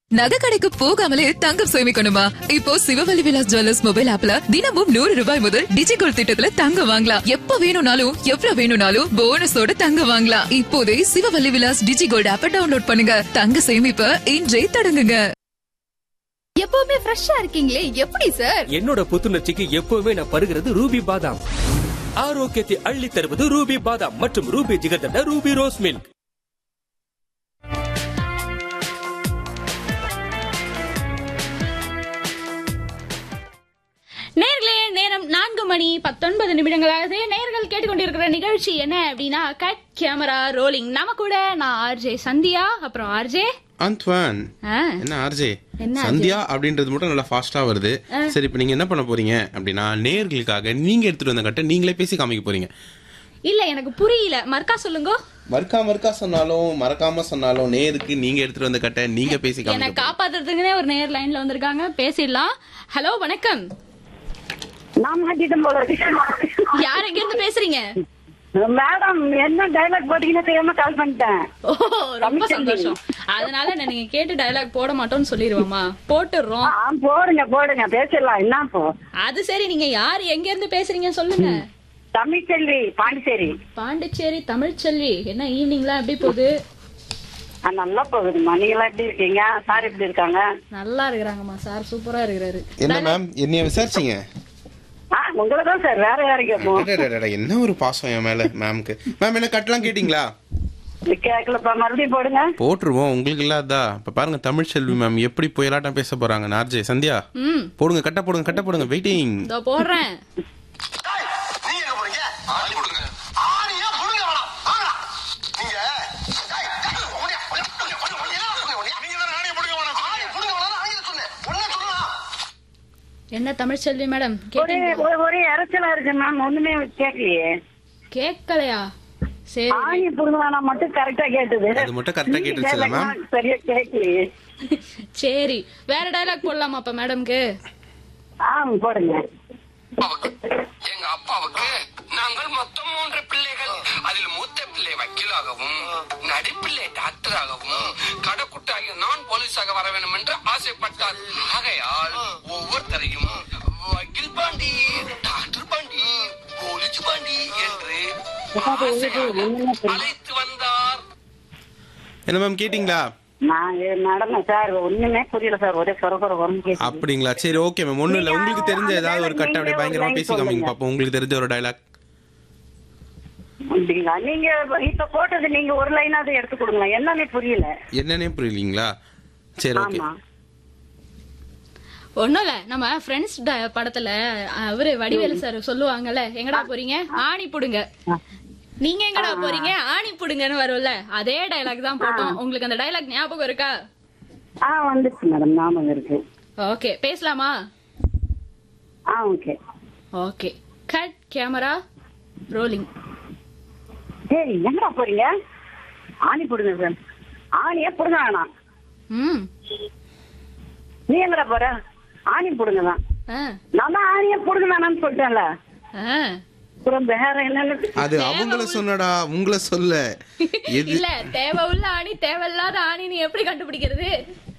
நகை கடைக்கு போகாமலே தங்கம் சேமிக்கணுமா இப்போ சிவவல்லி விலாஸ் ஜுவல்லர்ஸ் மொபைல் ஆப்ல தினமும் நூறு ரூபாய் முதல் டிஜிகோல்ட் திட்டத்துல தங்கம் வாங்கலாம் எப்ப வேணும்னாலும் எவ்வளவு வேணும்னாலும் போனஸோட தங்கம் வாங்கலாம் இப்போதே சிவவல்லி விலாஸ் டிஜிகோல்ட் ஆப்பை டவுன்லோட் பண்ணுங்க தங்க சேமிப்ப இன்றே தொடங்குங்க எப்பவுமே ஃப்ரெஷ்ஷா இருக்கீங்களே எப்படி சார் என்னோட புத்துணர்ச்சிக்கு எப்பவுமே நான் பருகிறது ரூபி பாதாம் ஆரோக்கியத்தை அள்ளி தருவது ரூபி பாதாம் மற்றும் Ruby jigarthanda Ruby rose milk நேர்களே நேரம் நான்கு மணி பத்தொன்பது நிமிடங்களாக நேர்கள் கேட்டுக்கொண்டிருக்கிற நிகழ்ச்சி என்ன அப்படின்னா கட் கேமரா ரோலிங் நம்ம கூட நான் ஆர்ஜே சந்தியா அப்புறம் ஆர்ஜே அந்த்வான் என்ன ஆர்ஜே என்ன சந்தியா அப்படின்றது மட்டும் நல்லா ஃபாஸ்டா வருது சரி இப்போ நீங்க என்ன பண்ண போறீங்க அப்படின்னா நேர்களுக்காக நீங்க எடுத்துட்டு வந்த கட்ட நீங்களே பேசி காமிக்க போறீங்க இல்ல எனக்கு புரியல மறுக்கா சொல்லுங்க மறுக்கா மறுக்கா சொன்னாலும் மறக்காம சொன்னாலும் நேருக்கு நீங்க எடுத்துட்டு வந்த கட்ட நீங்க பேசி என்னை காமிக்க போறீங்க. காப்பாத்துறதுக்குனே ஒரு நேர் லைன்ல வந்திருக்காங்க பேசிடலாம் ஹலோ வணக்கம் நான் மாட்டிட்டேன் போல இருக்கு. யார் எங்க இருந்து பேசுறீங்க மேடம் என்ன டைலாக் போட்டீங்கன்னு தெரியாம கால் பண்ணிட்டேன் ஓ ரொம்ப சந்தோஷம் அதனால நான் நீங்க கேட்டு டயலாக் போட மாட்டோம்னு சொல்லிடுவோமா போட்டுடுறோம் ஆ போடுங்க போடுங்க பேசிடலாம் என்ன போ அது சரி நீங்க யார் எங்க இருந்து பேசுறீங்க சொல்லுங்க தமிழ்ச்செல்வி பாண்டிச்சேரி பாண்டிச்சேரி தமிழ்ச்செல்வி என்ன ஈவினிங்லாம் எப்படி போகுது ஆ, நல்லா போகுதுமா நீங்க எல்லாம் எப்படி இருக்கீங்க சார் எப்படி இருக்காங்க நல்லா இருக்கிறாங்கம்மா சார் சூப்பரா இருக்கிறாரு என்ன மேம் என்னைய விசாரிச்சீங்க ஆ உங்களை தான் சார் வேற யாரு கேட்போம் அடடடடட, என்ன ஒரு பாசம் என் மேல மேம்க்கு மேம் என்ன கட்டலாம் கேட்டீங்களா கேட்கலப்பா மறுபடியும் போடுங்க போட்டுருவோம் உங்களுக்கு இல்லாததா இப்ப பாருங்க தமிழ் செல்வி மேம் எப்படி புயலாட்டம் பேச போறாங்க நார்ஜே சந்தியா ம் போடுங்க கட்ட போடுங்க கட்ட போடுங்க வெயிட்டிங் இதோ போடுறேன் நீங்க எங்க போறீங்க ஆணி கொடுங்க ஆணியா புடுங்க வேணாம் வாங்கடா நீங்க டேய், டேய், ஓடியா, ஓடியா, ஓடியா, ஓடியா, ஓடியா, ஓடியா, ஓடியா. நீங்க தானே ஆணியை புடுங்க வேணாம் ஆணி புடுங்க வேணாம் ஆணியை சொன்னேன் ஒண்ணே சொல்லலாம் என்ன தமிழ்ச்செல்வி மேடம் ஒரே கேட்டீங்க ஒரே- ஒரே இறைச்சலா இருக்கு மேம் ஒண்ணுமே கேட்கலையே கேட்கலையா சரி ஆணி புடுங்க வேணாம் மட்டும் கரெக்டா கேட்டது அது மட்டும் correct ஆ நீங்க கேட்டுருச்சுல்ல, கேட்டது மேம்? சரியா கேட்கலையே சரி வேற டயலாக் போடலாமா அப்ப மேடம்க்கு ஆ போடுங்க அப்பாவுக்கு எங்க அப்பாவுக்கு நாங்கள் மொத்தம் மூன்று பிள்ளைகள் அதில் மூத்த பிள்ளை வக்கீலாகவும் நடுப்பிள்ளை டாக்டராகவும் கடைக்குட்டாகிய நான் போலீஸாக வர வேண்டும் என்று ஆசைப்பட்டார் ஆகையால் ஒவ்வொருத்தரையும் வக்கீல் பாண்டி டாக்டர் பாண்டி போலீஸ் பாண்டி என்று ஆசையாக அழைத்து வந்தார் என்ன மேம் கேட்டீங்களா நான் மேடம் சார் ஒண்ணுமே புரியல சார் ஒரே சொர சொர வரும் கேக்குது அப்படிங்களா சரி ஓகே மேம் ஒண்ணும் இல்ல உங்களுக்கு தெரிஞ்ச ஏதாவது ஒரு கட்ட அப்படியே பயங்கரமா பேசி காமிங்க பாப்போம் உங்களுக்கு தெரிஞ்ச ஒரு டயலாக் அப்படிங்களா நீங்க இப்ப போட்டது நீங்க ஒரு லைனாவது எடுத்து கொடுங்க என்னன்னே புரியல என்னன்னே புரியலீங்களா சரி ஓகே ஆமா ஒண்ணும் இல்ல நம்ம ஃப்ரெண்ட்ஸ் படத்துல அவரு வடிவேலு சார் சொல்லுவாங்கல்ல எங்கடா போறீங்க ஆணி புடுங்க நீங்க எங்கடா போறீங்க ஆணி புடுங்கன்னு வரும்ல அதே டயலாக் தான் போட்டோம் உங்களுக்கு அந்த டயலாக் ஞாபகம் இருக்கா ஆ வந்துச்சு மேடம் ஞாபகம் இருக்கு ஓகே பேசலாமா ஆ okay okay cut camera rolling சரி எங்கடா போறீங்க ஆணி போடுங்க சார் ஆணியே புடுங்க வேணாம் ம் நீ எங்கடா போற ஆணி புடுங்க தான் ஆ நான் தான் ஆணியே புடுங்க வேணாம்னு சொல்லிட்டேன்ல ஆ அப்புறம் வேற என்னன்னு அது அவங்கள சொன்னடா உங்களை சொல்ல எது இல்ல தேவை உள்ள ஆணி தேவையில்லாத ஆணி நீ எப்படி கண்டுபிடிக்கிறது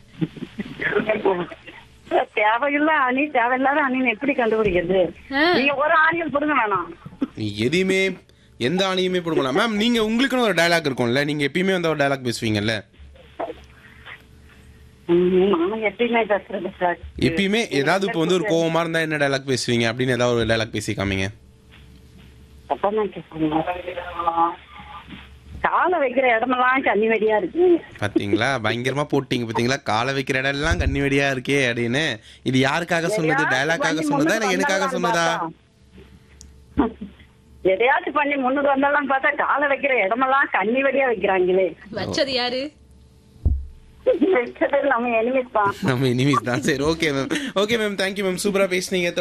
தேவையில்ல ஆணி தேவையில்லாத ஆணின்னு எப்படி கண்டுபிடிக்கிறது ஆ. நீங்க ஒரு ஆணியில் புடுங்க வேணாம் நீ எதையுமே எந்த ஆணையுமே போடலாம் மேம் நீங்க உங்களுக்குன்னு ஒரு டயலாக் இருக்கும்ல நீங்க எப்பயுமே வந்து ஒரு டயலாக் பேசுவீங்கல்ல ம், நானும் எப்பயுமே பேசுறது சார் எப்பயுமே ஏதாவது இப்போ வந்து ஒரு கோவமா இருந்தா என்ன டயலாக் பேசுவீங்க அப்படின்னு ஏதாவது ஒரு டயலாக் பேசி காமிங்க அப்பதான் கேட்குறீங்க காலை வைக்கிற இடமெல்லாம் கண்ணி வெடியா இருக்கு பாத்தீங்களா பயங்கரமா போட்டீங்க பாத்தீங்களா காலை வைக்கிற இடம் எல்லாம் கண்ணி வெடியா இருக்கே அப்படின்னு இது யாருக்காக சொன்னது டயலாக்காக சொன்னதா இல்ல எனக்காக சொன்னதா எதையாச்சும் பண்ணி முன்னுக்கு வந்தாலும் பார்த்தா காலை வைக்கிற இடமெல்லாம் கண்ணி வெடியா வைக்கிறாங்களே வச்சது யாரு வச்சது நம்ம எனிமிஸ் தான் நம்ம இனிமேஸ் தான் சரி okay ma'am okay ma'am thank you ma'am சூப்பரா பேசுனீங்க